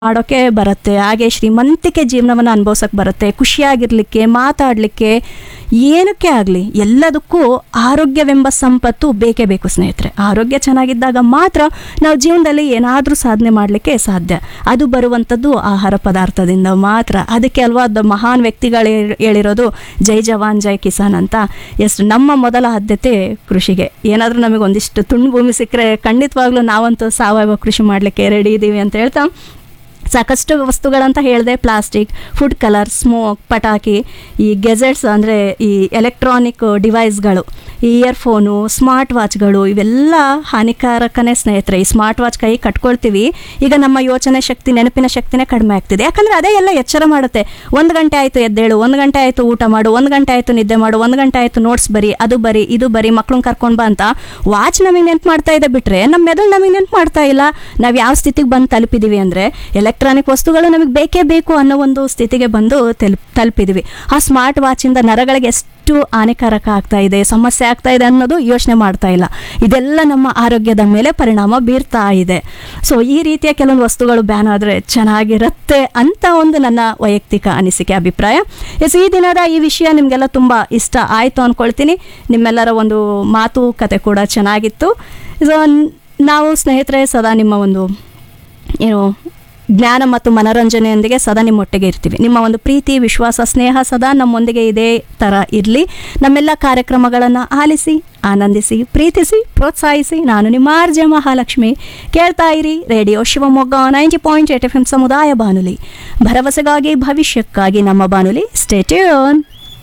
ಮಾಡೋಕ್ಕೆ ಬರುತ್ತೆ ಹಾಗೆ ಶ್ರೀಮಂತಿಕೆ ಜೀವನವನ್ನು ಅನುಭವಿಸೋಕೆ ಬರುತ್ತೆ ಖುಷಿಯಾಗಿರ್ಲಿಕ್ಕೆ ಮಾತಾಡಲಿಕ್ಕೆ ಏನಕ್ಕೆ ಆಗಲಿ ಎಲ್ಲದಕ್ಕೂ ಆರೋಗ್ಯವೆಂಬ ಸಂಪತ್ತು ಬೇಕೇ ಬೇಕು ಸ್ನೇಹಿತರೆ ಆರೋಗ್ಯ ಚೆನ್ನಾಗಿದ್ದಾಗ ಮಾತ್ರ ನಾವು ಜೀವನದಲ್ಲಿ ಏನಾದರೂ ಸಾಧನೆ ಮಾಡಲಿಕ್ಕೆ ಸಾಧ್ಯ ಅದು ಬರುವಂಥದ್ದು ಆಹಾರ ಪದಾರ್ಥದಿಂದ ಮಾತ್ರ ಅದಕ್ಕೆ ಅಲ್ವಾ ದ ಮಹಾನ್ ವ್ಯಕ್ತಿಗಳು ಹೇಳ್- ಹೇಳಿರೋದು ಜೈ ಜವಾನ್ ಜೈ ಕಿಸಾನ್ ಅಂತ ಎಷ್ಟು ನಮ್ಮ ಮೊದಲ ಆದ್ಯತೆ ಕೃಷಿಗೆ ಏನಾದರೂ ನಮಗೆ ಒಂದಿಷ್ಟು ತುಂಡು ಭೂಮಿ ಸಿಕ್ಕರೆ ಖಂಡಿತವಾಗ್ಲೂ ನಾವಂತೂ ಸಾವಯವ ಕೃಷಿ ಮಾಡಲಿಕ್ಕೆ ರೆಡಿ ಇದ್ದೀವಿ ಅಂತ ಹೇಳ್ತಾ ಸಾಕಷ್ಟು ವಸ್ತುಗಳಂತ ಹೇಳಿದೆ ಪ್ಲಾಸ್ಟಿಕ್ ಫುಡ್ ಕಲರ್ ಸ್ಮೋಕ್ ಪಟಾಕಿ ಈ ಗೆಜೆಟ್ಸ್ ಅಂದರೆ ಈ ಎಲೆಕ್ಟ್ರಾನಿಕ್ ಡಿವೈಸ್ಗಳು ಈ ಇಯರ್ಫೋನು ಸ್ಮಾರ್ಟ್ ವಾಚ್ಗಳು ಇವೆಲ್ಲ ಹಾನಿಕಾರಕನೇ ಸ್ನೇಹಿತರೆ ಈ ಸ್ಮಾರ್ಟ್ ವಾಚ್ ಕೈ ಕಟ್ಕೊಳ್ತೀವಿ ಈಗ ನಮ್ಮ ಯೋಚನೆ ಶಕ್ತಿ ನೆನಪಿನ ಶಕ್ತಿನೇ ಕಡಿಮೆ ಆಗ್ತಿದೆ ಯಾಕಂದರೆ ಅದೇ ಎಲ್ಲ ಎಚ್ಚರ ಮಾಡುತ್ತೆ ಒಂದು ಗಂಟೆ ಆಯಿತು ಎದ್ದೇಳು ಒಂದು ಗಂಟೆ ಆಯಿತು ಊಟ ಮಾಡು ಒಂದು ಗಂಟೆ ಆಯಿತು ನಿದ್ದೆ ಮಾಡು ಒಂದು ಗಂಟೆ ಆಯಿತು ನೋಟ್ಸ್ ಬರಿ ಅದು ಬರಿ ಇದು ಬರಿ ಮಕ್ಳನ್ನ ಕರ್ಕೊಂಡು ಬಾ ಅಂತ ವಾಚ್ ನಮಗೆ ನೆನ್ಪು ಮಾಡ್ತಾ ಇದೆ ಬಿಟ್ರೆ ನಮ್ಮ ಮೆದುಳು ನಮಗೆ ನೆನ್ಪು ಮಾಡ್ತಾ ಇಲ್ಲ ನಾವು ಯಾವ ಸ್ಥಿತಿಗೆ ಬಂದು ತಲುಪಿದ್ದೀವಿ ಅಂದರೆ ಎಲೆಕ್ಟ್ರಾನಿಕ್ ವಸ್ತುಗಳು ನಮಗೆ ಬೇಕೇ ಬೇಕು ಅನ್ನೋ ಒಂದು ಸ್ಥಿತಿಗೆ ಬಂದು ತೆಲ್ ತಲುಪಿದ್ದೀವಿ ಆ ಸ್ಮಾರ್ಟ್ ವಾಚಿಂದ ನರಗಳಿಗೆ ಎಷ್ಟು ಹಾನಿಕಾರಕ ಆಗ್ತಾ ಇದೆ ಸಮಸ್ಯೆ ಆಗ್ತಾ ಇದೆ ಅನ್ನೋದು ಯೋಚನೆ ಮಾಡ್ತಾ ಇಲ್ಲ ಇದೆಲ್ಲ ನಮ್ಮ ಆರೋಗ್ಯದ ಮೇಲೆ ಪರಿಣಾಮ ಬೀರ್ತಾ ಇದೆ ಸೊ ಈ ರೀತಿಯ ಕೆಲವೊಂದು ವಸ್ತುಗಳು ಬ್ಯಾನ್ ಆದರೆ ಚೆನ್ನಾಗಿರುತ್ತೆ ಅಂತ ಒಂದು ನನ್ನ ವೈಯಕ್ತಿಕ ಅನಿಸಿಕೆ ಅಭಿಪ್ರಾಯ ಎಸ್ ಈ ದಿನದ ಈ ವಿಷಯ ನಿಮಗೆಲ್ಲ ತುಂಬ ಇಷ್ಟ ಆಯಿತು ಅಂದ್ಕೊಳ್ತೀನಿ ನಿಮ್ಮೆಲ್ಲರ ಒಂದು ಮಾತುಕತೆ ಕೂಡ ಚೆನ್ನಾಗಿತ್ತು ಸೊ ನಾವು ಸ್ನೇಹಿತರೆ ಸದಾ ನಿಮ್ಮ ಒಂದು ಏನು ಜ್ಞಾನ ಮತ್ತು ಮನೋರಂಜನೆಯೊಂದಿಗೆ ಸದಾ ನಿಮ್ಮೊಟ್ಟಿಗೆ ಇರ್ತೀವಿ ನಿಮ್ಮ ಒಂದು ಪ್ರೀತಿ ವಿಶ್ವಾಸ ಸ್ನೇಹ ಸದಾ ನಮ್ಮೊಂದಿಗೆ ಇದೇ ಥರ ಇರಲಿ ನಮ್ಮೆಲ್ಲ ಕಾರ್ಯಕ್ರಮಗಳನ್ನು ಆಲಿಸಿ ಆನಂದಿಸಿ ಪ್ರೀತಿಸಿ ಪ್ರೋತ್ಸಾಹಿಸಿ ನಾನು ನಿಮ್ಮ ಆರ್ ಜೆ ಮಹಾಲಕ್ಷ್ಮಿ ಕೇಳ್ತಾ ಇರಿ radio Shivamogga ninety point eight F M ಸಮುದಾಯ ಬಾನುಲಿ ಭರವಸೆಗಾಗಿ ಭವಿಷ್ಯಕ್ಕಾಗಿ ನಮ್ಮ ಬಾನುಲಿ ಸ್ಟೇಟ್ಯೂನ್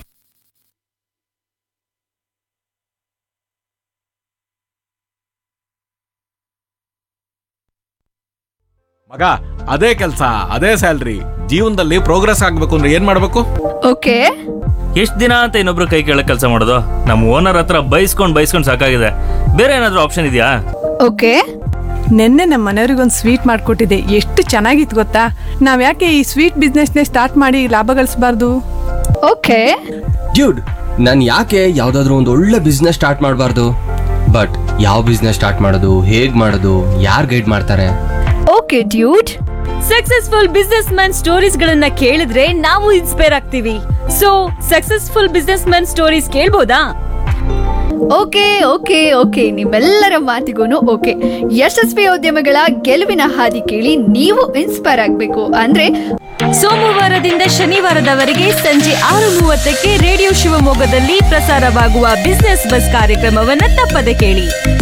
ಮಗ ಅದೇ ಕೆಲಸ ಅದೇ ಸ್ಯಾಲ್ರಿ ಜೀವನದಲ್ಲಿ ಪ್ರೋಗ್ರೆಸ್ ಆಗ್ಬೇಕು ಅಂದ್ರೆ ಏನ್ ಮಾಡ್ಬೇಕು ಓಕೆ ಎಷ್ಟ್ ದಿನ ಅಂತ ಇನ್ನೊಬ್ರು ಕೈ ಕೆಳಗ್ ಕೆಲಸ ಮಾಡೋದು ನಮ್ಮ ಓನರ್ ಹತ್ರ ಬೈಸ್ಕೊಂಡ್ ಬೈಸ್ಕೊಂಡ್ ಸಾಕಾಗಿದೆ ಬೇರೆ ಏನಾದ್ರೂ ಆಪ್ಷನ್ ಇದೆಯಾ ಓಕೆ ನಿನ್ನೆ ನಮ್ಮ ಮನೆಯವ್ರಿಗೊಂದು ಸ್ವೀಟ್ ಮಾಡಿಕೊಟ್ಟಿದ್ದೆ ಎಷ್ಟು ಚೆನ್ನಾಗಿತ್ತು ಗೊತ್ತಾ ನಾವು ಯಾಕೆ ಈ ಸ್ವೀಟ್ ಬಿಸ್ನೆಸ್ನೇ ಸ್ಟಾರ್ಟ್ ಮಾಡಿ ಲಾಭ ಗಳಿಸಬಾರ್ದು ಓಕೆ ಡ್ಯೂಡ್ ನಾನು ಯಾಕೆ ಯಾವುದಾದ್ರೂ ಒಂದು ಒಳ್ಳೆ ಬಿಸ್ನೆಸ್ ಸ್ಟಾರ್ಟ್ ಮಾಡಬಾರ್ದು ಬಟ್ ಯಾವ ಬಿಸ್ನೆಸ್ ಸ್ಟಾರ್ಟ್ ಮಾಡೋದು ಹೇಗ್ ಮಾಡೋದು ಯಾರು ಗೈಡ್ ಮಾಡ್ತಾರೆ okay dude successful businessman stories ಗಳನ್ನ ಕೇಳಿದ್ರೆ ನಾವು ಇನ್ಸ್ಪೈರ್ ಆಗ್ತೀವಿ so successful businessman stories ಕೇಳ್ಬೋದಾ ಓಕೆ ಓಕೆ ಓಕೆ ನಿಮ್ಮೆಲ್ಲರ ಮಾತಿಗೂ ಓಕೆ ಯಶಸ್ವಿ ಉದ್ಯಮಗಳ ಗೆಲುವಿನ ಹಾದಿ ಕೇಳಿ ನೀವು ಇನ್ಸ್ಪೈರ್ ಆಗಬೇಕು ಅಂದ್ರೆ ಸೋಮವಾರದಿಂದ ಶನಿವಾರದವರೆಗೆ ಸಂಜೆ ಆರು ಮೂವತ್ತಕ್ಕೆ ರೇಡಿಯೋ ಶಿವಮೊಗ್ಗದಲ್ಲಿ ಪ್ರಸಾರವಾಗುವ ಬಿಸ್ನೆಸ್ ಬಸ್ ಕಾರ್ಯಕ್ರಮವನ್ನ ತಪ್ಪದೆ ಕೇಳಿ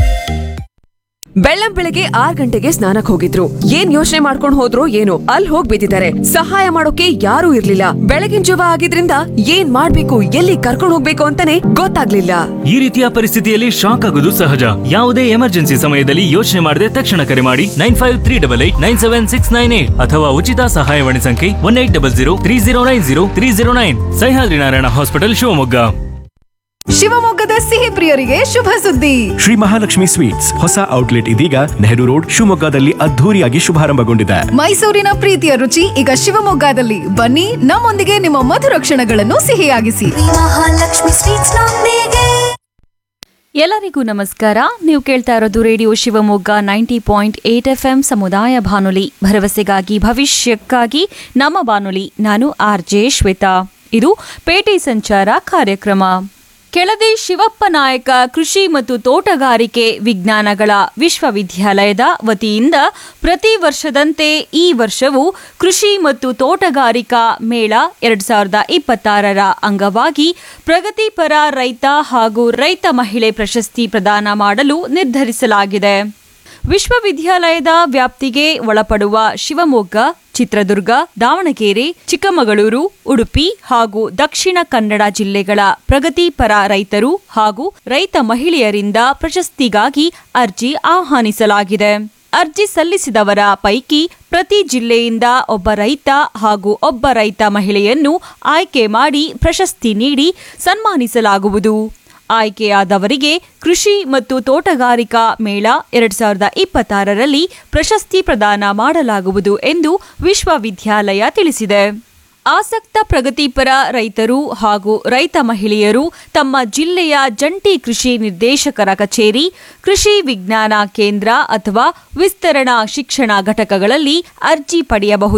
ಬೆಳ್ಳಂ ಬೆಳಗ್ಗೆ ಆರ್ ಗಂಟೆಗೆ ಸ್ನಾನಕ್ ಹೋಗಿದ್ರು ಏನ್ ಯೋಚನೆ ಮಾಡ್ಕೊಂಡ್ ಹೋದ್ರು ಏನೋ ಅಲ್ಲಿ ಹೋಗ್ ಬಿದ್ದಿದ್ದಾರೆ ಸಹಾಯ ಮಾಡೋಕೆ ಯಾರೂ ಇರ್ಲಿಲ್ಲ ಬೆಳಗಿನ ಜವ ಆಗಿದ್ರಿಂದ ಏನ್ ಮಾಡ್ಬೇಕು ಎಲ್ಲಿ ಕರ್ಕೊಂಡ್ ಹೋಗ್ಬೇಕು ಅಂತಾನೆ ಗೊತ್ತಾಗ್ಲಿಲ್ಲ ಈ ರೀತಿಯ ಪರಿಸ್ಥಿತಿಯಲ್ಲಿ ಶಾಕ್ ಆಗೋದು ಸಹಜ ಯಾವುದೇ ಎಮರ್ಜೆನ್ಸಿ ಸಮಯದಲ್ಲಿ ಯೋಚನೆ ಮಾಡದೆ ತಕ್ಷಣ ಕರೆ ಮಾಡಿ nine five three double eight nine seven six nine eight ಅಥವಾ ಉಚಿತ ಸಹಾಯವಾಣಿ ಸಂಖ್ಯೆ one eight double zero three zero nine zero three zero nine Sahyadri Narayana hospital Shivamogga ಶಿವಮೊಗ್ಗದ ಸಿಹಿ ಪ್ರಿಯರಿಗೆ ಶುಭ ಸುದ್ದಿ ಶ್ರೀ ಮಹಾಲಕ್ಷ್ಮಿ ಸ್ವೀಟ್ಸ್ ಹೊಸ ಔಟ್ಲೆಟ್ ಇದೀಗ ನೆಹರು ರೋಡ್ ಶಿವಮೊಗ್ಗದಲ್ಲಿ ಅದ್ಧೂರಿಯಾಗಿ ಶುಭಾರಂಭಗೊಂಡಿದೆ ಮೈಸೂರಿನ ಪ್ರೀತಿಯ ರುಚಿ ಈಗ ಶಿವಮೊಗ್ಗದಲ್ಲಿ ಬನ್ನಿ ನಮ್ಮೊಂದಿಗೆ ನಿಮ್ಮ ಮಧುರ ಕ್ಷಣಗಳನ್ನು ಸಿಹಿಯಾಗಿಸಿ ಮಹಾಲಕ್ಷ್ಮಿ ಸ್ವೀಟ್ಸ್ ನೊಂದಿಗೆ ಎಲ್ಲರಿಗೂ ನಮಸ್ಕಾರ ನೀವು ಕೇಳ್ತಾ ಇರೋದು radio Shivamogga ninety point eight F M ಸಮುದಾಯ ಬಾನುಲಿ ಭರವಸೆಗಾಗಿ ಭವಿಷ್ಯಕ್ಕಾಗಿ ನಮ್ಮ ಬಾನುಲಿ ನಾನು ಆರ್ ಜೆ ಶ್ವೇತಾ ಇದು ಪೇಟೆ ಸಂಚಾರ ಕಾರ್ಯಕ್ರಮ ಕೆಳದಿ ಶಿವಪ್ಪ ನಾಯಕ ಕೃಷಿ ಮತ್ತು ತೋಟಗಾರಿಕೆ ವಿಜ್ಞಾನಗಳ ವಿಶ್ವವಿದ್ಯಾಲಯದ ವತಿಯಿಂದ ಪ್ರತಿ ವರ್ಷದಂತೆ ಈ ವರ್ಷವೂ ಕೃಷಿ ಮತ್ತು ತೋಟಗಾರಿಕಾ ಮೇಳ ಎರಡ್ ಸಾವಿರದ ಇಪ್ಪತ್ತಾರರ ಅಂಗವಾಗಿ ಪ್ರಗತಿಪರ ರೈತ ಹಾಗೂ ರೈತ ಮಹಿಳೆ ಪ್ರಶಸ್ತಿ ಪ್ರದಾನ ಮಾಡಲು ನಿರ್ಧರಿಸಲಾಗಿದೆ ವಿಶ್ವವಿದ್ಯಾಲಯದ ವ್ಯಾಪ್ತಿಗೆ ಒಳಪಡುವ ಶಿವಮೊಗ್ಗ ಚಿತ್ರದುರ್ಗ ದಾವಣಗೆರೆ ಚಿಕ್ಕಮಗಳೂರು ಉಡುಪಿ ಹಾಗೂ ದಕ್ಷಿಣ ಕನ್ನಡ ಜಿಲ್ಲೆಗಳ ಪ್ರಗತಿಪರ ರೈತರು ಹಾಗೂ ರೈತ ಮಹಿಳೆಯರಿಂದ ಪ್ರಶಸ್ತಿಗಾಗಿ ಅರ್ಜಿ ಆಹ್ವಾನಿಸಲಾಗಿದೆ ಅರ್ಜಿ ಸಲ್ಲಿಸಿದವರ ಪೈಕಿ ಪ್ರತಿ ಜಿಲ್ಲೆಯಿಂದ ಒಬ್ಬ ರೈತ ಹಾಗೂ ಒಬ್ಬ ರೈತ ಮಹಿಳೆಯನ್ನು ಆಯ್ಕೆ ಮಾಡಿ ಪ್ರಶಸ್ತಿ ನೀಡಿ ಸನ್ಮಾನಿಸಲಾಗುವುದು ಆಯ್ಕೆಯಾದವರಿಗೆ ಕೃಷಿ ಮತ್ತು ತೋಟಗಾರಿಕಾ ಮೇಳ ಎರಡ್ ಸಾವಿರದ ಇಪ್ಪತ್ತಾರರಲ್ಲಿ ಪ್ರಶಸ್ತಿ ಪ್ರದಾನ ಮಾಡಲಾಗುವುದು ಎಂದು ವಿಶ್ವವಿದ್ಯಾಲಯ ತಿಳಿಸಿದೆ ಆಸಕ್ತ ಪ್ರಗತಿಪರ ರೈತರು ಹಾಗೂ ರೈತ ಮಹಿಳೆಯರು ತಮ್ಮ ಜಿಲ್ಲೆಯ ಜಂಟಿ ಕೃಷಿ ನಿರ್ದೇಶಕರ ಕಚೇರಿ ಕೃಷಿ ವಿಜ್ಞಾನ ಕೇಂದ್ರ ಅಥವಾ ವಿಸ್ತರಣಾ ಶಿಕ್ಷಣ ಘಟಕಗಳಲ್ಲಿ ಅರ್ಜಿ ಪಡೆಯಬಹುದು